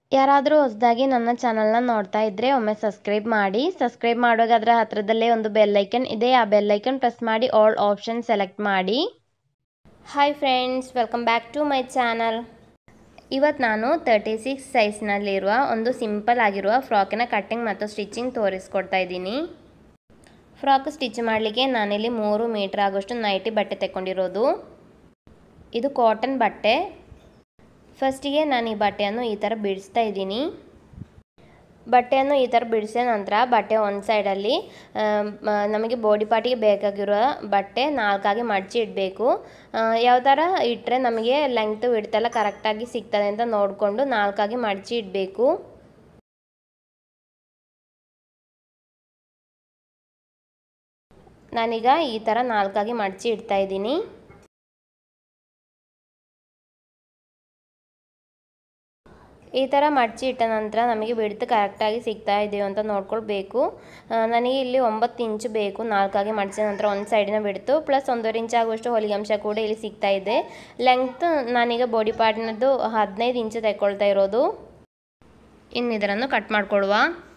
ಯಾರಾದರೂ ಹೊಸದಾಗಿ ನನ್ನ ಚಾನಲ್ನ ನೋಡ್ತಾ ಇದ್ದರೆ ಒಮ್ಮೆ ಸಬ್ಸ್ಕ್ರೈಬ್ ಮಾಡಿ ಸಬ್ಸ್ಕ್ರೈಬ್ ಮಾಡುವಾಗ ಅದರ ಹತ್ರದಲ್ಲೇ ಒಂದು ಬೆಲ್ಲೈಕನ್ ಇದೆ ಆ ಬೆಲ್ಲೈಕನ್ ಪ್ರೆಸ್ ಮಾಡಿ ಆಲ್ ಆಪ್ಷನ್ ಸೆಲೆಕ್ಟ್ ಮಾಡಿ hi friends welcome back to my channel ಇವತ್ತು ನಾನು ತರ್ಟಿ ಸಿಕ್ಸ್ ಸೈಜ್ನಲ್ಲಿರುವ ಒಂದು ಸಿಂಪಲ್ ಆಗಿರುವ ಫ್ರಾಕಿನ ಕಟ್ಟಿಂಗ್ ಮತ್ತು ಸ್ಟಿಚಿಂಗ್ ತೋರಿಸ್ಕೊಡ್ತಾ ಇದ್ದೀನಿ ಫ್ರಾಕ್ ಸ್ಟಿಚ್ ಮಾಡಲಿಕ್ಕೆ ನಾನಿಲ್ಲಿ ಮೂರು ಮೀಟ್ರ್ ಆಗೋಷ್ಟು ನೈಟಿ ಬಟ್ಟೆ ತೆಕ್ಕೊಂಡಿರೋದು ಇದು ಕಾಟನ್ ಬಟ್ಟೆ ಫಸ್ಟಿಗೆ ನಾನು ಈ ಬಟ್ಟೆಯನ್ನು ಈ ಥರ ಬಿಡಿಸ್ತಾ ಇದ್ದೀನಿ ಬಟ್ಟೆಯನ್ನು ಈ ಥರ ಬಿಡಿಸಿದ ನಂತರ ಬಟ್ಟೆ ಒಂದು ಸೈಡಲ್ಲಿ ನಮಗೆ ಬಾಡಿ ಪಾರ್ಟಿಗೆ ಬೇಕಾಗಿರೋ ಬಟ್ಟೆ ನಾಲ್ಕಾಗಿ ಮಡಚಿ ಇಡಬೇಕು ಯಾವ ಥರ ಇಟ್ಟರೆ ನಮಗೆ ಲೆಂಗ್ತ್ ವಿಡ್ತೆಲ್ಲ ಕರೆಕ್ಟಾಗಿ ಸಿಗ್ತದೆ ಅಂತ ನೋಡಿಕೊಂಡು ನಾಲ್ಕಾಗಿ ಮಡಚಿ ಇಡಬೇಕು ನಾನೀಗ ಈ ಥರ ನಾಲ್ಕಾಗಿ ಮಡಚಿ ಇಡ್ತಾ ಇದ್ದೀನಿ ಈ ಥರ ಮಡಚಿ ಇಟ್ಟ ನಂತರ ನಮಗೆ ಬಿಡ್ತು ಕರೆಕ್ಟಾಗಿ ಸಿಗ್ತಾ ಇದೆಯೋ ಅಂತ ನೋಡ್ಕೊಳ್ಬೇಕು ನನಗೆ ಇಲ್ಲಿ ಒಂಬತ್ತು ಇಂಚು ಬೇಕು ನಾಲ್ಕಾಗಿ ಮಡಿಸಿದ ನಂತರ ಒಂದು ಸೈಡಿನ ಬಿಡ್ತು ಪ್ಲಸ್ ಒಂದೂವರೆ ಇಂಚ್ ಆಗುವಷ್ಟು ಹೊಲಿಗೆ ಅಂಶ ಕೂಡ ಇಲ್ಲಿ ಸಿಗ್ತಾ ಇದೆ ಲೆಂಗ್ತ್ ನಾನೀಗ ಬಾಡಿ ಪಾರ್ಟ್ನದ್ದು ಹದಿನೈದು ಇಂಚು ತೆಕ್ಕೊಳ್ತಾ ಇರೋದು ಇನ್ನು ಇದನ್ನು ಕಟ್ ಮಾಡ್ಕೊಳುವ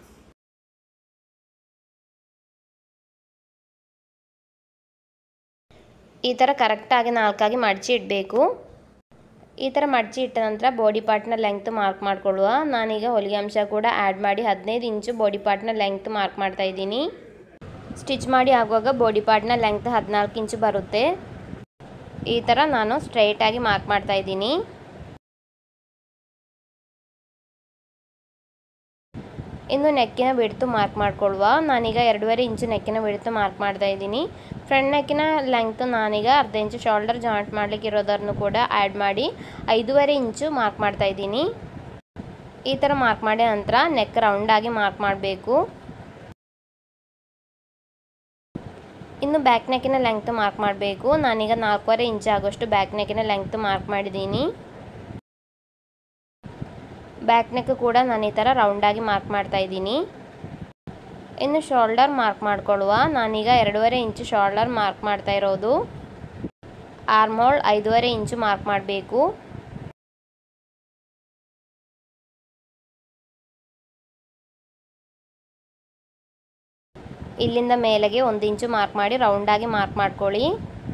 ಈ ಥರ ಕರೆಕ್ಟಾಗಿ ನಾಲ್ಕಾಗಿ ಮಡಚಿ ಇಡಬೇಕು ಈ ಥರ ಮಡಚಿ ಇಟ್ಟ ನಂತರ ಬಾಡಿ ಪಾರ್ಟ್ನ ಲೆಂಗ್ತ್ ಮಾರ್ಕ್ ಮಾಡ್ಕೊಳ್ಳುವ ನಾನೀಗ ಹೊಲಿಗೆ ಅಂಶ ಕೂಡ ಆ್ಯಡ್ ಮಾಡಿ ಹದಿನೈದು ಇಂಚು ಬಾಡಿ ಪಾರ್ಟ್ನ ಲೆಂಗ್ತ್ ಮಾರ್ಕ್ ಮಾಡ್ತಾ ಇದ್ದೀನಿ ಸ್ಟಿಚ್ ಮಾಡಿ ಆಗುವಾಗ ಬಾಡಿ ಪಾರ್ಟ್ನ ಲೆಂಗ್ತ್ ಹದಿನಾಲ್ಕು ಇಂಚು ಬರುತ್ತೆ ಈ ಥರ ನಾನು ಸ್ಟ್ರೈಟಾಗಿ ಮಾರ್ಕ್ ಮಾಡ್ತಾ ಇದ್ದೀನಿ ಇನ್ನು ನೆಕ್ಕಿನ ಬಿಡ್ತು ಮಾರ್ಕ್ ಮಾಡ್ಕೊಳ್ಳುವ ನಾನೀಗ ಎರಡೂವರೆ ಇಂಚು ನೆಕ್ಕಿನ ಬಿಡ್ತು ಮಾರ್ಕ್ ಮಾಡ್ತಾ ಇದ್ದೀನಿ ಫ್ರಂಟ್ ನೆಕ್ಕಿನ ಲೆಂಗ್ತ್ ನಾನೀಗ ಅರ್ಧ ಇಂಚು ಶೋಲ್ಡರ್ ಜಾಯಿಂಟ್ ಮಾಡ್ಲಿಕ್ಕೆ ಇರೋದನ್ನು ಕೂಡ ಆ್ಯಡ್ ಮಾಡಿ ಐದೂವರೆ ಇಂಚು ಮಾರ್ಕ್ ಮಾಡ್ತಾ ಇದ್ದೀನಿ ಈ ಥರ ಮಾರ್ಕ್ ಮಾಡಿದ ನಂತರ ನೆಕ್ ರೌಂಡಾಗಿ ಮಾರ್ಕ್ ಮಾಡಬೇಕು ಇನ್ನು ಬ್ಯಾಕ್ ನೆಕ್ಕಿನ ಲೆಂಗ್ತ್ ಮಾರ್ಕ್ ಮಾಡಬೇಕು ನಾನೀಗ ನಾಲ್ಕೂವರೆ ಇಂಚ್ ಆಗೋಷ್ಟು ಬ್ಯಾಕ್ ನೆಕ್ಕಿನ ಲೆಂಗ್ತ್ ಮಾರ್ಕ್ ಮಾಡಿದ್ದೀನಿ ಬ್ಯಾಕ್ ನೆಕ್ ಕೂಡ ನಾನು ಈ ಥರ ರೌಂಡಾಗಿ ಮಾರ್ಕ್ ಮಾಡ್ತಾ ಇದ್ದೀನಿ ಇನ್ನು ಶೋಲ್ಡರ್ ಮಾರ್ಕ್ ಮಾಡ್ಕೊಳ್ಳುವ ನಾನೀಗ ಎರಡೂವರೆ ಇಂಚು ಶೋಲ್ಡರ್ ಮಾರ್ಕ್ ಮಾಡ್ತಾ ಇರೋದು ಆರ್ಮೋಲ್ ಐದೂವರೆ ಇಂಚು ಮಾರ್ಕ್ ಮಾಡಬೇಕು ಇಲ್ಲಿಂದ ಮೇಲೆಗೆ ಒಂದು ಇಂಚು ಮಾರ್ಕ್ ಮಾಡಿ ರೌಂಡಾಗಿ ಮಾರ್ಕ್ ಮಾಡ್ಕೊಳ್ಳಿ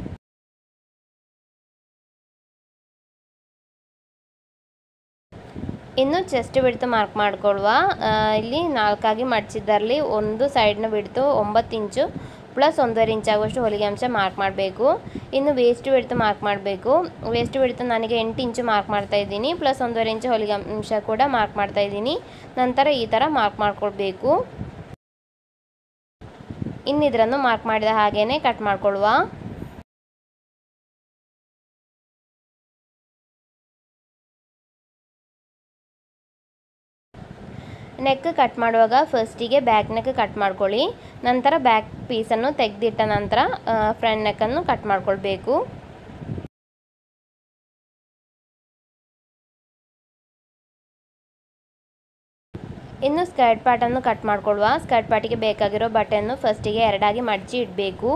ಇನ್ನು ಚೆಸ್ಟ್ ಬಿಡ್ತು ಮಾರ್ಕ್ ಮಾಡ್ಕೊಳ್ಳುವ ಇಲ್ಲಿ ನಾಲ್ಕಾಗಿ ಮಡಚಿದ್ದರಲ್ಲಿ ಒಂದು ಸೈಡ್ನ ಬಿಡ್ತು ಒಂಬತ್ತು ಇಂಚು ಪ್ಲಸ್ ಒಂದೂವರೆ ಇಂಚ್ ಆಗುವಷ್ಟು ಹೊಲಿಗೆ ಅಂಶ ಮಾರ್ಕ್ ಮಾಡಬೇಕು ಇನ್ನು ವೇಸ್ಟ್ ಬಿಡ್ತು ಮಾರ್ಕ್ ಮಾಡಬೇಕು ವೇಸ್ಟ್ ಬಿಡ್ತು ನನಗೆ ಎಂಟು ಇಂಚು ಮಾರ್ಕ್ ಮಾಡ್ತಾ ಇದ್ದೀನಿ ಪ್ಲಸ್ ಒಂದೂವರೆ ಇಂಚು ಹೊಲಿಗೆ ಅಂಶ ಕೂಡ ಮಾರ್ಕ್ ಮಾಡ್ತಾ ಇದ್ದೀನಿ ನಂತರ ಈ ಥರ ಮಾರ್ಕ್ ಮಾಡ್ಕೊಳ್ಬೇಕು ಇನ್ನು ಇದರನ್ನು ಮಾರ್ಕ್ ಮಾಡಿದ ಹಾಗೇ ಕಟ್ ಮಾಡ್ಕೊಳ್ಳುವ ನೆಕ್ ಕಟ್ ಮಾಡುವಾಗ ಫಸ್ಟಿಗೆ ಬ್ಯಾಕ್ ನೆಕ್ ಕಟ್ ಮಾಡ್ಕೊಳ್ಳಿ ನಂತರ ಬ್ಯಾಕ್ ಪೀಸನ್ನು ತೆಗೆದಿಟ್ಟ ನಂತರ ಫ್ರಂಟ್ ನೆಕ್ಕನ್ನು ಕಟ್ ಮಾಡ್ಕೊಳ್ಬೇಕು ಇನ್ನು ಸ್ಕರ್ಟ್ ಪಾರ್ಟನ್ನು ಕಟ್ ಮಾಡ್ಕೊಳ್ಳುವ ಸ್ಕರ್ಟ್ ಪಾರ್ಟಿಗೆ ಬೇಕಾಗಿರೋ ಬಟ್ಟೆಯನ್ನು ಫಸ್ಟಿಗೆ ಎರಡಾಗಿ ಮಡಚಿ ಇಡಬೇಕು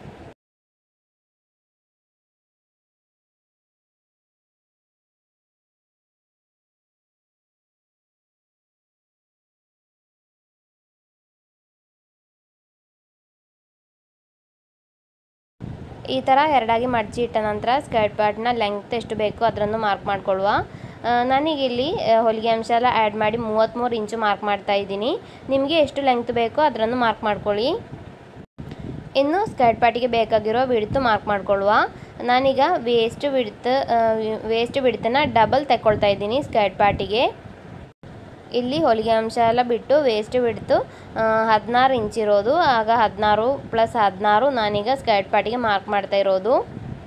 ಈ ಥರ ಎರಡಾಗಿ ಮಡಚಿ ಇಟ್ಟ ನಂತರ ಸ್ಕರ್ಟ್ ಪಾರ್ಟ್ನ ಲೆಂಗ್ತ್ ಎಷ್ಟು ಬೇಕು ಅದನ್ನು ಮಾರ್ಕ್ ಮಾಡ್ಕೊಳ್ಳುವ ನನಗಿಲ್ಲಿ ಹೊಲಿಗೆ ಅಂಶ ಎಲ್ಲ ಆ್ಯಡ್ ಮಾಡಿ ಮೂವತ್ತ್ಮೂರು ಇಂಚು ಮಾರ್ಕ್ ಮಾಡ್ತಾ ಇದ್ದೀನಿ ನಿಮಗೆ ಎಷ್ಟು ಲೆಂಗ್ತ್ ಬೇಕೋ ಅದನ್ನು ಮಾರ್ಕ್ ಮಾಡ್ಕೊಳ್ಳಿ ಇನ್ನು ಸ್ಕರ್ಟ್ ಪಾರ್ಟಿಗೆ ಬೇಕಾಗಿರೋ ಬಿಡ್ತು ಮಾರ್ಕ್ ಮಾಡ್ಕೊಳ್ಳುವ ನಾನೀಗ ವೇಸ್ಟ್ ಬಿಡ್ತು ವೇಸ್ಟ್ ಬಿಡ್ತನ್ನ ಡಬಲ್ ತೆಕ್ಕೊಳ್ತಾ ಇದ್ದೀನಿ ಸ್ಕರ್ಟ್ ಪಾರ್ಟಿಗೆ ಇಲ್ಲಿ ಹೊಲಿಗೆ ಅಂಶ ಎಲ್ಲ ಬಿಟ್ಟು ವೇಸ್ಟ್ ಬಿಡ್ತು ಹದಿನಾರು ಇಂಚ್ ಇರೋದು ಆಗ ಹದಿನಾರು ಪ್ಲಸ್ ಹದಿನಾರು ನಾನೀಗ ಸ್ಕರ್ಟ್ ಪಾರ್ಟಿಗೆ ಮಾರ್ಕ್ ಮಾಡ್ತಾ ಇರೋದು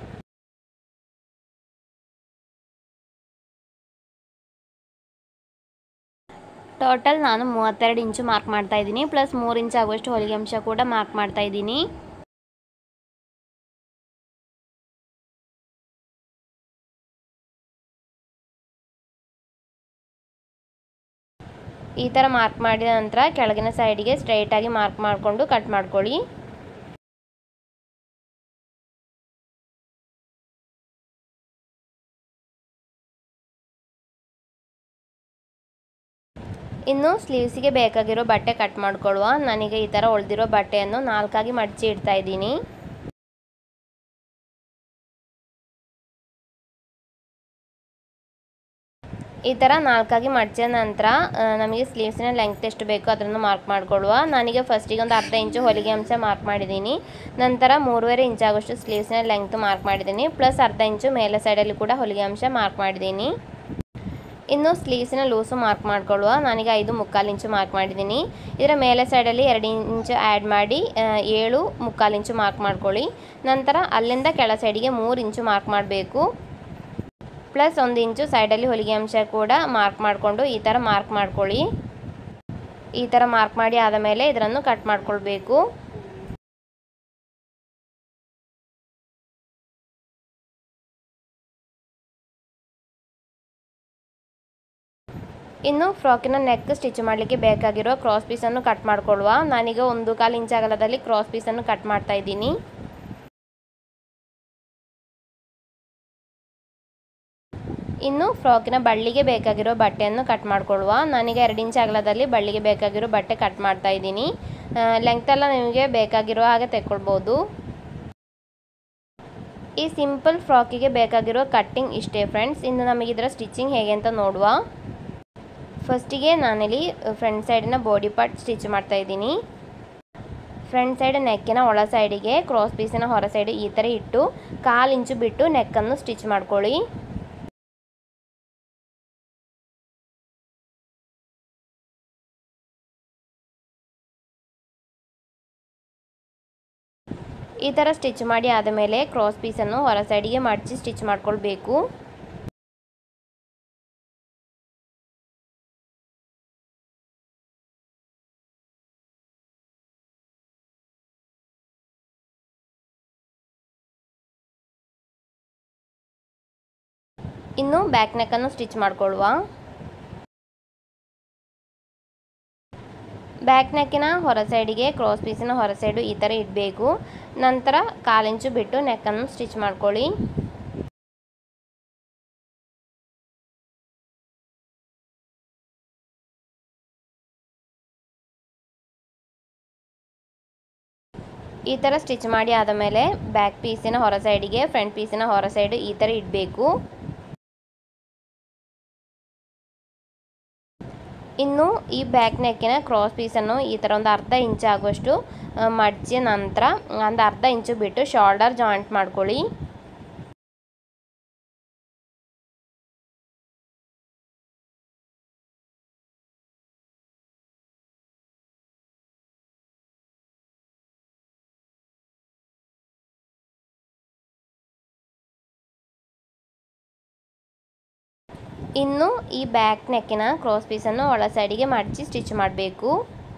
ಟೋಟಲ್ ನಾನು ಮೂವತ್ತೆರಡು ಇಂಚು ಮಾರ್ಕ್ ಮಾಡ್ತಾ ಇದ್ದೀನಿ ಪ್ಲಸ್ ಮೂರು ಇಂಚ್ ಆಗುವಷ್ಟು ಹೊಲಿಗೆ ಅಂಶ ಕೂಡ ಮಾರ್ಕ್ ಮಾಡ್ತಾ ಇದ್ದೀನಿ ಈ ಥರ ಮಾರ್ಕ್ ಮಾಡಿದ ನಂತರ ಕೆಳಗಿನ ಸೈಡಿಗೆ ಸ್ಟ್ರೈಟಾಗಿ ಮಾರ್ಕ್ ಮಾಡಿಕೊಂಡು ಕಟ್ ಮಾಡ್ಕೊಳ್ಳಿ ಇನ್ನು ಸ್ಲೀವ್ಸಿಗೆ ಬೇಕಾಗಿರೋ ಬಟ್ಟೆ ಕಟ್ ಮಾಡ್ಕೊಳ್ಳುವ ನಾನೀಗ ಈ ಥರ ಉಳಿದಿರೋ ಬಟ್ಟೆಯನ್ನು ನಾಲ್ಕಾಗಿ ಮಡಚಿ ಇಡ್ತಾ ಇದ್ದೀನಿ ಈ ಥರ ನಾಲ್ಕಾಗಿ ಮಡಚಿದ ನಂತರ ನಮಗೆ ಸ್ಲೀವ್ಸಿನ ಲೆಂಗ್ತ್ ಎಷ್ಟು ಬೇಕೋ ಅದನ್ನು ಮಾರ್ಕ್ ಮಾಡ್ಕೊಳ್ಳುವ ನಾನೀಗ ಫಸ್ಟಿಗೆ ಒಂದು ಅರ್ಧ ಇಂಚು ಹೊಲಿಗೆ ಅಂಶ ಮಾರ್ಕ್ ಮಾಡಿದ್ದೀನಿ ನಂತರ ಮೂರುವರೆ ಇಂಚ್ ಆಗೋಷ್ಟು ಸ್ಲೀವ್ಸ್ನ ಲೆಂಗ್ತ್ ಮಾರ್ಕ್ ಮಾಡಿದ್ದೀನಿ ಪ್ಲಸ್ ಅರ್ಧ ಇಂಚು ಮೇಲೆ ಸೈಡಲ್ಲಿ ಕೂಡ ಹೊಲಿಗೆ ಅಂಶ ಮಾರ್ಕ್ ಮಾಡಿದ್ದೀನಿ ಇನ್ನು ಸ್ಲೀವ್ಸಿನ ಲೂಸು ಮಾರ್ಕ್ ಮಾಡ್ಕೊಳ್ಳುವ ನಾನೀಗ ಐದು ಮುಕ್ಕಾಲು ಇಂಚು ಮಾರ್ಕ್ ಮಾಡಿದ್ದೀನಿ ಇದರ ಮೇಲೆ ಸೈಡಲ್ಲಿ ಎರಡು ಇಂಚು ಆ್ಯಡ್ ಮಾಡಿ ಏಳು ಮುಕ್ಕಾಲು ಇಂಚು ಮಾರ್ಕ್ ಮಾಡ್ಕೊಳ್ಳಿ ನಂತರ ಅಲ್ಲಿಂದ ಕೆಳ ಸೈಡಿಗೆ ಮೂರು ಇಂಚು ಮಾರ್ಕ್ ಮಾಡಬೇಕು ಪ್ಲಸ್ ಒಂದು ಇಂಚು ಸೈಡಲ್ಲಿ ಹೊಲಿಗೆ ಅಂಶ ಕೂಡ ಮಾರ್ಕ್ ಮಾಡಿಕೊಂಡು ಈ ಥರ ಮಾರ್ಕ್ ಮಾಡ್ಕೊಳ್ಳಿ ಈ ಥರ ಮಾರ್ಕ್ ಮಾಡಿ ಆದ ಮೇಲೆ ಇದನ್ನು ಕಟ್ ಮಾಡ್ಕೊಳ್ಬೇಕು ಇನ್ನು ಫ್ರಾಕಿನ ನೆಕ್ ಸ್ಟಿಚ್ ಮಾಡಲಿಕ್ಕೆ ಬೇಕಾಗಿರೋ ಕ್ರಾಸ್ ಪೀಸನ್ನು ಕಟ್ ಮಾಡ್ಕೊಳ್ಳುವ ನಾನೀಗ ಒಂದು ಕಾಲು ಇಂಚ್ ಅಗಲದಲ್ಲಿ ಕ್ರಾಸ್ ಪೀಸನ್ನು ಕಟ್ ಮಾಡ್ತಾ ಇದ್ದೀನಿ ಇನ್ನು ಫ್ರಾಕಿನ ಬಳ್ಳಿಗೆ ಬೇಕಾಗಿರೋ ಬಟ್ಟೆಯನ್ನು ಕಟ್ ಮಾಡ್ಕೊಳ್ಳುವ ನಾನೀಗ ಎರಡು ಇಂಚ್ ಅಗಲದಲ್ಲಿ ಬಳ್ಳಿಗೆ ಬೇಕಾಗಿರೋ ಬಟ್ಟೆ ಕಟ್ ಮಾಡ್ತಾ ಇದ್ದೀನಿ ಲೆಂಗ್ತ್ ಎಲ್ಲ ನಿಮಗೆ ಬೇಕಾಗಿರೋ ಹಾಗೆ ತೆಕ್ಕೊಳ್ಬೋದು ಈ ಸಿಂಪಲ್ ಫ್ರಾಕಿಗೆ ಬೇಕಾಗಿರೋ ಕಟ್ಟಿಂಗ್ ಇಷ್ಟೇ ಫ್ರೆಂಡ್ಸ್ ಇನ್ನು ನಮಗೆ ಇದರ ಸ್ಟಿಚಿಂಗ್ ಹೇಗೆ ಅಂತ ನೋಡುವ ಫಸ್ಟಿಗೆ ನಾನಿಲ್ಲಿ ಫ್ರಂಟ್ ಸೈಡಿನ ಬಾಡಿ ಪಾರ್ಟ್ ಸ್ಟಿಚ್ ಮಾಡ್ತಾ ಇದ್ದೀನಿ ಫ್ರಂಟ್ ಸೈಡ್ ನೆಕ್ಕಿನ ಒಳ ಸೈಡಿಗೆ ಕ್ರಾಸ್ ಪೀಸಿನ ಹೊರ ಸೈಡ್ ಈ ಥರ ಇಟ್ಟು ಕಾಲು ಇಂಚು ಬಿಟ್ಟು ನೆಕ್ಕನ್ನು ಸ್ಟಿಚ್ ಮಾಡ್ಕೊಳ್ಳಿ ಈ ಥರ ಸ್ಟಿಚ್ ಮಾಡಿ ಆದಮೇಲೆ ಕ್ರಾಸ್ ಪೀಸನ್ನು ಹೊರ ಸೈಡಿಗೆ ಮಡಚಿ ಸ್ಟಿಚ್ ಮಾಡ್ಕೊಳ್ಬೇಕು ಇನ್ನು ಬ್ಯಾಕ್ ನೆಕ್ಕನ್ನು ಸ್ಟಿಚ್ ಮಾಡ್ಕೊಳ್ಳುವ ಬ್ಯಾಕ್ ನೆಕ್ಕಿನ ಹೊರ ಸೈಡಿಗೆ ಕ್ರಾಸ್ ಪೀಸಿನ ಹೊರ ಸೈಡು ಈ ಥರ ಇಡಬೇಕು ನಂತರ ಕಾಲಿಂಚು ಬಿಟ್ಟು ನೆಕ್ಕನ್ನು ಸ್ಟಿಚ್ ಮಾಡ್ಕೊಳ್ಳಿ ಈ ಥರ ಸ್ಟಿಚ್ ಮಾಡಿ ಆದ ಮೇಲೆ ಬ್ಯಾಕ್ ಪೀಸಿನ ಹೊರ ಸೈಡಿಗೆ ಫ್ರಂಟ್ ಪೀಸಿನ ಹೊರ ಸೈಡ್ ಈ ಥರ ಇಡಬೇಕು ಇನ್ನು ಈ ಬ್ಯಾಕ್ ನೆಕ್ಕಿನ ಕ್ರಾಸ್ ಪೀಸನ್ನು ಈ ಥರ ಒಂದು ಅರ್ಧ ಇಂಚ್ ಆಗುವಷ್ಟು ಮಡಚಿ ನಂತರ ಒಂದು ಅರ್ಧ ಇಂಚು ಬಿಟ್ಟು ಶೋಲ್ಡರ್ ಜಾಯಿಂಟ್ ಮಾಡ್ಕೊಳ್ಳಿ ಇನ್ನು ಈ ಬ್ಯಾಕ್ ನೆಕ್ಕಿನ ಕ್ರಾಸ್ ಪೀಸನ್ನು ಒಳ ಸೈಡಿಗೆ ಮಡಚಿ ಸ್ಟಿಚ್ ಮಾಡಬೇಕು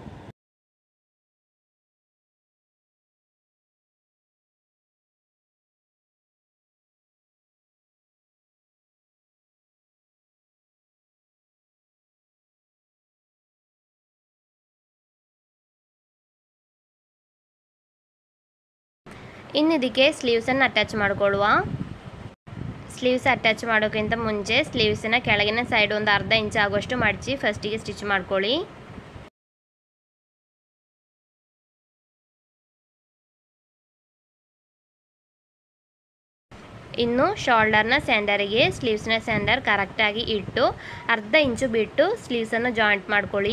ಇನ್ನು ಇದಕ್ಕೆ ಸ್ಲೀವ್ಸನ್ನು ಅಟ್ಯಾಚ್ ಮಾಡ್ಕೊಳ್ಳುವ ಸ್ಲೀವ್ಸ್ ಅಟ್ಯಾಚ್ ಮಾಡೋಕ್ಕಿಂತ ಮುಂಚೆ ಸ್ಲೀವ್ಸಿನ ಕೆಳಗಿನ ಸೈಡ್ ಒಂದು ಅರ್ಧ ಇಂಚ್ ಆಗುವಷ್ಟು ಮಡಚಿ ಫಸ್ಟಿಗೆ ಸ್ಟಿಚ್ ಮಾಡ್ಕೊಳ್ಳಿ ಇನ್ನು ಶೋಲ್ಡರ್ನ ಸೆಂಡರಿಗೆ ಸ್ಲೀವ್ಸ್ನ ಸೆಂಡರ್ ಕರೆಕ್ಟಾಗಿ ಇಟ್ಟು ಅರ್ಧ ಇಂಚು ಬಿಟ್ಟು ಸ್ಲೀವ್ಸನ್ನು ಜಾಯಿಂಟ್ ಮಾಡ್ಕೊಳ್ಳಿ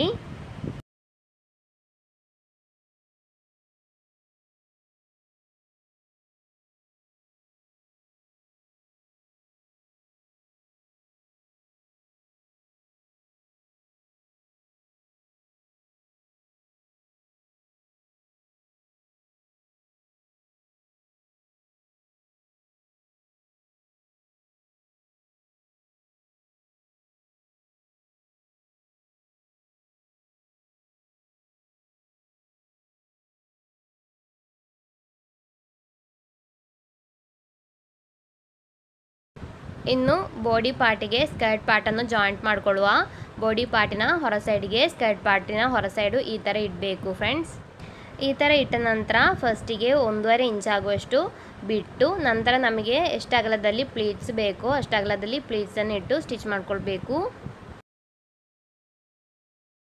ಇನ್ನು ಬಾಡಿ ಪಾರ್ಟಿಗೆ ಸ್ಕರ್ಟ್ ಪಾರ್ಟನ್ನು ಜಾಯಿಂಟ್ ಮಾಡ್ಕೊಳ್ಳುವ ಬಾಡಿ ಪಾರ್ಟಿನ ಹೊರ ಸೈಡಿಗೆ ಸ್ಕರ್ಟ್ ಪಾರ್ಟಿನ ಹೊರ ಸೈಡು ಈ ಥರ ಇಡಬೇಕು ಫ್ರೆಂಡ್ಸ್ ಈ ಥರ ಇಟ್ಟ ನಂತರ ಫಸ್ಟಿಗೆ ಒಂದೂವರೆ ಇಂಚ್ ಆಗುವಷ್ಟು ಬಿಟ್ಟು ನಂತರ ನಮಗೆ ಎಷ್ಟು ಅಗಲದಲ್ಲಿ ಪ್ಲೀಟ್ಸ್ ಬೇಕೋ ಅಷ್ಟು ಅಗಲದಲ್ಲಿ ಪ್ಲೀಟ್ಸನ್ನು ಇಟ್ಟು ಸ್ಟಿಚ್ ಮಾಡ್ಕೊಳ್ಬೇಕು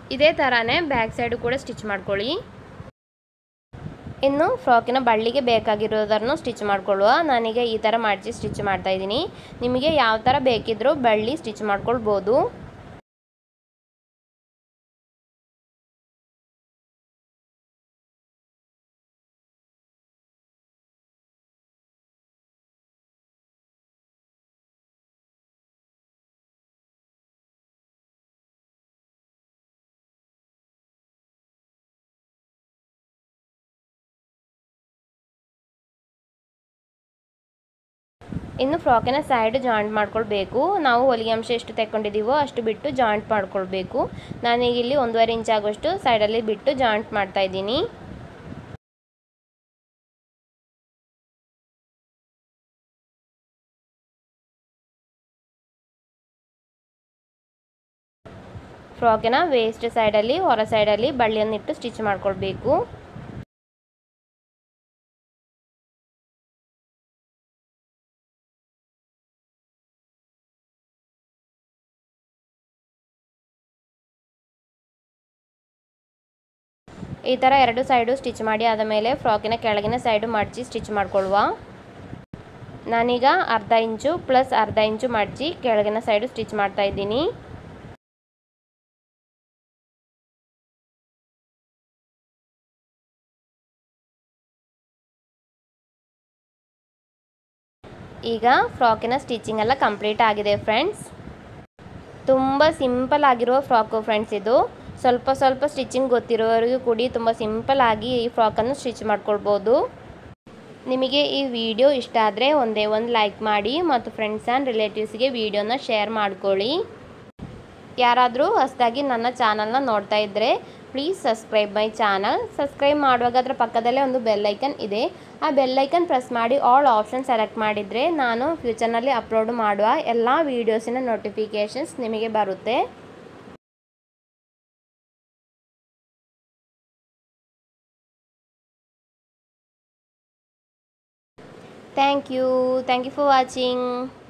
ಇದೇ ಥರನೇ ಬ್ಯಾಕ್ ಸೈಡು ಕೂಡ ಸ್ಟಿಚ್ ಮಾಡ್ಕೊಳ್ಳಿ ಇನ್ನು ಫ್ರಾಕಿನ ಬಳ್ಳಿಗೆ ಬೇಕಾಗಿರೋದನ್ನು ಸ್ಟಿಚ್ ಮಾಡ್ಕೊಳ್ಳುವ ನಾನೀಗ ಈ ಥರ ಮಾಡಿಸಿ ಸ್ಟಿಚ್ ಮಾಡ್ತಾ ಇದ್ದೀನಿ ನಿಮಗೆ ಯಾವ ಥರ ಬೇಕಿದ್ರೂ ಬಳ್ಳಿ ಸ್ಟಿಚ್ ಮಾಡ್ಕೊಳ್ಬೋದು ಇನ್ನು ಫ್ರಾಕಿನ ಸೈಡ್ ಜಾಯಿಂಟ್ ಮಾಡ್ಕೊಳ್ಬೇಕು ನಾವು ಹೊಲಿಗೆ ಅಂಶ ಎಷ್ಟು ತೆಕ್ಕೊಂಡಿದ್ದೀವೋ ಅಷ್ಟು ಬಿಟ್ಟು ಜಾಯಿಂಟ್ ಮಾಡ್ಕೊಳ್ಬೇಕು ನಾನೀಗ ಇಲ್ಲಿ ಒಂದೂವರೆ ಇಂಚ್ ಆಗೋಷ್ಟು ಸೈಡಲ್ಲಿ ಬಿಟ್ಟು ಜಾಯಿಂಟ್ ಮಾಡ್ತಾ ಇದ್ದೀನಿ ಫ್ರಾಕಿನ ವೇಸ್ಟ್ ಸೈಡಲ್ಲಿ ಹೊರ ಸೈಡಲ್ಲಿ ಬಳ್ಳಿಯನ್ನಿಟ್ಟು ಸ್ಟಿಚ್ ಮಾಡ್ಕೊಳ್ಬೇಕು ಈ ಥರ ಎರಡು ಸೈಡು ಸ್ಟಿಚ್ ಮಾಡಿ ಆದ ಮೇಲೆ ಫ್ರಾಕಿನ ಕೆಳಗಿನ ಸೈಡು ಮಡಚಿ ಸ್ಟಿಚ್ ಮಾಡ್ಕೊಳ್ಳುವ ನಾನೀಗ ಅರ್ಧ ಇಂಚು ಪ್ಲಸ್ ಅರ್ಧ ಇಂಚು ಮಡಚಿ ಕೆಳಗಿನ ಸೈಡು ಸ್ಟಿಚ್ ಮಾಡ್ತಾ ಇದ್ದೀನಿ ಈಗ ಫ್ರಾಕಿನ ಸ್ಟಿಚಿಂಗ್ ಎಲ್ಲ ಕಂಪ್ಲೀಟ್ ಆಗಿದೆ ಫ್ರೆಂಡ್ಸ್ ತುಂಬ ಸಿಂಪಲ್ ಆಗಿರುವ ಫ್ರಾಕು ಫ್ರೆಂಡ್ಸ್ ಇದು ಸ್ವಲ್ಪ ಸ್ವಲ್ಪ ಸ್ಟಿಚಿಂಗ್ ಗೊತ್ತಿರೋರಿಗೂ ಕೂಡಿ ತುಂಬ ಸಿಂಪಲ್ ಆಗಿ ಈ ಫ್ರಾಕನ್ನು ಸ್ಟಿಚ್ ಮಾಡ್ಕೊಳ್ಬೋದು ನಿಮಗೆ ಈ ವಿಡಿಯೋ ಇಷ್ಟ ಆದರೆ ಒಂದೇ ಒಂದು ಲೈಕ್ ಮಾಡಿ ಮತ್ತು ಫ್ರೆಂಡ್ಸ್ ಆ್ಯಂಡ್ ರಿಲೇಟಿವ್ಸ್ಗೆ ವಿಡಿಯೋನ ಶೇರ್ ಮಾಡ್ಕೊಳ್ಳಿ ಯಾರಾದರೂ ಹೊಸದಾಗಿ ನನ್ನ ಚಾನಲ್ನ ನೋಡ್ತಾ ಇದ್ದರೆ please subscribe my channel subscribe ಮಾಡುವಾಗ ಅದರ ಪಕ್ಕದಲ್ಲೇ ಒಂದು ಬೆಲ್ಲೈಕನ್ ಇದೆ ಆ ಬೆಲ್ಲೈಕನ್ ಪ್ರೆಸ್ ಮಾಡಿ ಆಲ್ ಆಪ್ಷನ್ ಸೆಲೆಕ್ಟ್ ಮಾಡಿದರೆ ನಾನು ಫ್ಯೂಚರ್ನಲ್ಲಿ ಅಪ್ಲೋಡ್ ಮಾಡುವ ಎಲ್ಲ ವೀಡಿಯೋಸಿನ ನೋಟಿಫಿಕೇಷನ್ಸ್ ನಿಮಗೆ ಬರುತ್ತೆ thank you thank you for watching